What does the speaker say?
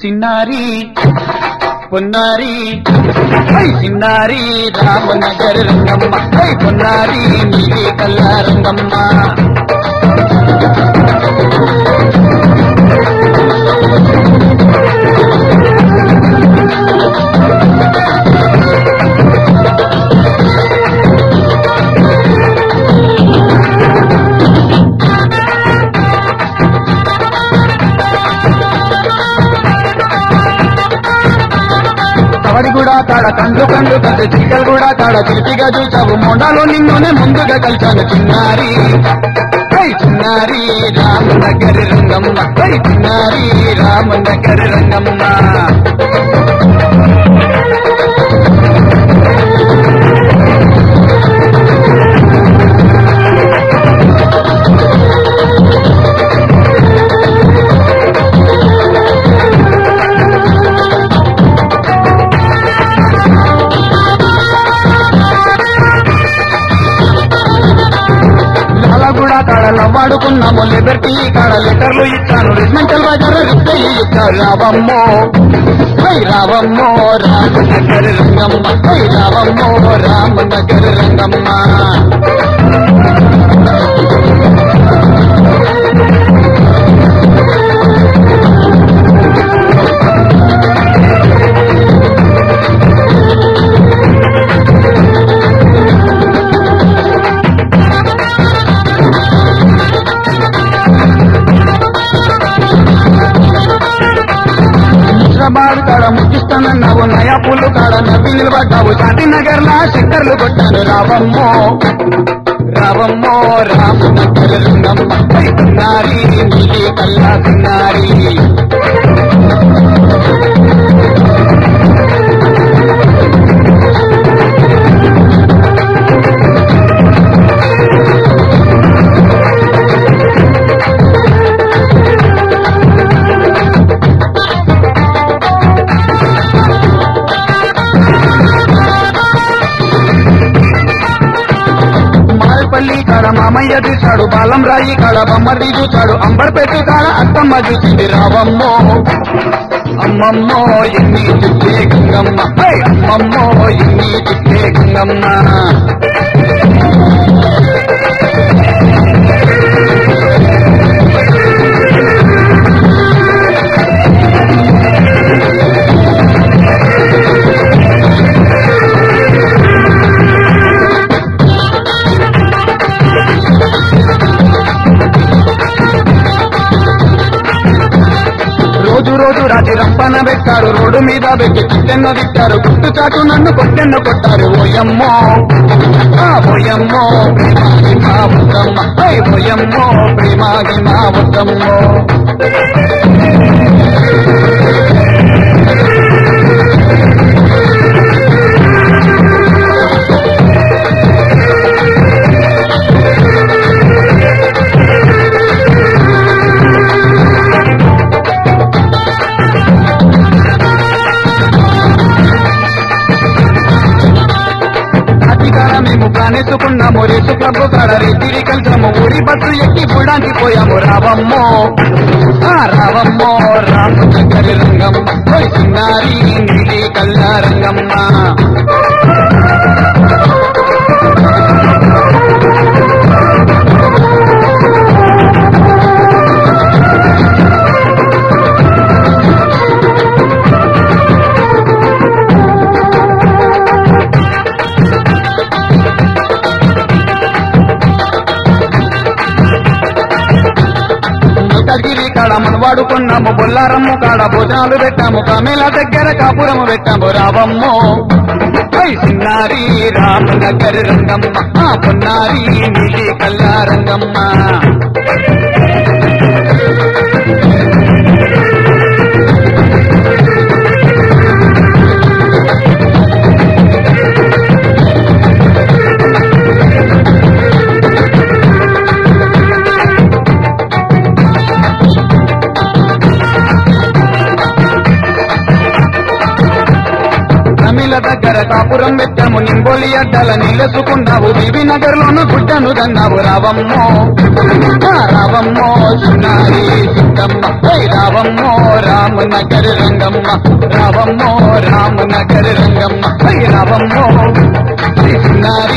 సిన్నారి పొన్నారి హై సిన్నారి రామనగర్ రంగమ్మ హై పొన్నారి నీలి కల్లా రంగమ్మ కవడి కూడా కాడ కండ్లు కండ్లు కంటే చిక్కలు కూడా కాడ చిలిపిగా చూసావు మొండాలో నిన్నునే ముందుగా కలిశాను చిన్నారి హై చిన్నారి రామనగర్ రంగమ్మ హై చిన్నారి రామనగర్ రంగమ్మ లాలగూడ కాడలో వాడుకున్నాము లిబర్టీ కాడ లెటర్లు ఇచ్చాను రిజ్మెంటల్ బజార్ రిప్లై ఇచ్చారు రావమ్మో హై రావమ్మో రామనగర్ రంగమ్మ హై రావమ్మో రామనగర్ రంగమ్మ హైదరాబాద్ కాడ ముగిస్తానన్నావు నయా పూలు కాడ నవ్వి నిలబడ్డావు శాంతినగర్ లా చక్కర్లు కొట్టాను రావమ్మో రావమ్మో రామనగర్ రంగమ్మ హై తిన్నారి నీలి కల్లా తిన్నారి మాల్పల్లి కాడ మామయ్య చూశాడు బాలం రాయి కాడ బొమ్మర్ది చూశాడు అంబర్పేట కాడ అత్తమ్మ చూసింది రావమ్మో అమ్మమ్మో ఎన్ని చుట్టే గంగమ్మ హై! అమ్మమ్మో ఎన్ని చుట్టే గంగమ్మ రోజు రోజు రాత్రి రంపన పెట్టారు రోడ్డు మీద పెట్టి చిట్టెన్నో తిట్టారు గుట్టు చాటు నన్ను కొట్టెన్నో కొట్టారు ఓయమ్మో ఆ ఓయమ్మో ప్రేమాగి మా ఉత్తమ్మ హై ఓయమ్మో ప్రేమాగి మా ఉత్తమ్మో అధికార మేము కానేసుకున్నాము రేసు క్లబ్ కాడ రేతిరి కలిసాము ఊరి బస్సు ఎక్కి బుడానికి పోయాము రావమ్మో ఆ రావమ్మో రామనగరి రంగమ్మ ఓయ్ చిన్నారి నీలి కల్లా రంగమ్మ మల్కగిరి కాడ మనవాడుకున్నాము బొల్లారమ్ము కాడ భోజనాలు పెట్టాము కమేల దగ్గర కాపురము పెట్టాము రావమ్మో హై సిన్నారి రామనగర్ రంగమ్మ ఆ పొన్నారి నీలి కల్లా రంగమ్మ తమిళ దగ్గర కాపురం పెట్టాము నింబోలి అడ్డాల నీళ్ళెసుకున్నావు బీబీ నగర్ లోను గుడ్డను దన్నావు రావమ్మో ఆ, రావమ్మో సునారి సిద్ధమ్మ ఓయ్ రావమ్మో రామనగర్ రంగమ్మ రావమ్మో రామనగర్ రంగమ్మ ఓయ్ రావమ్మో శ్రీ సునారి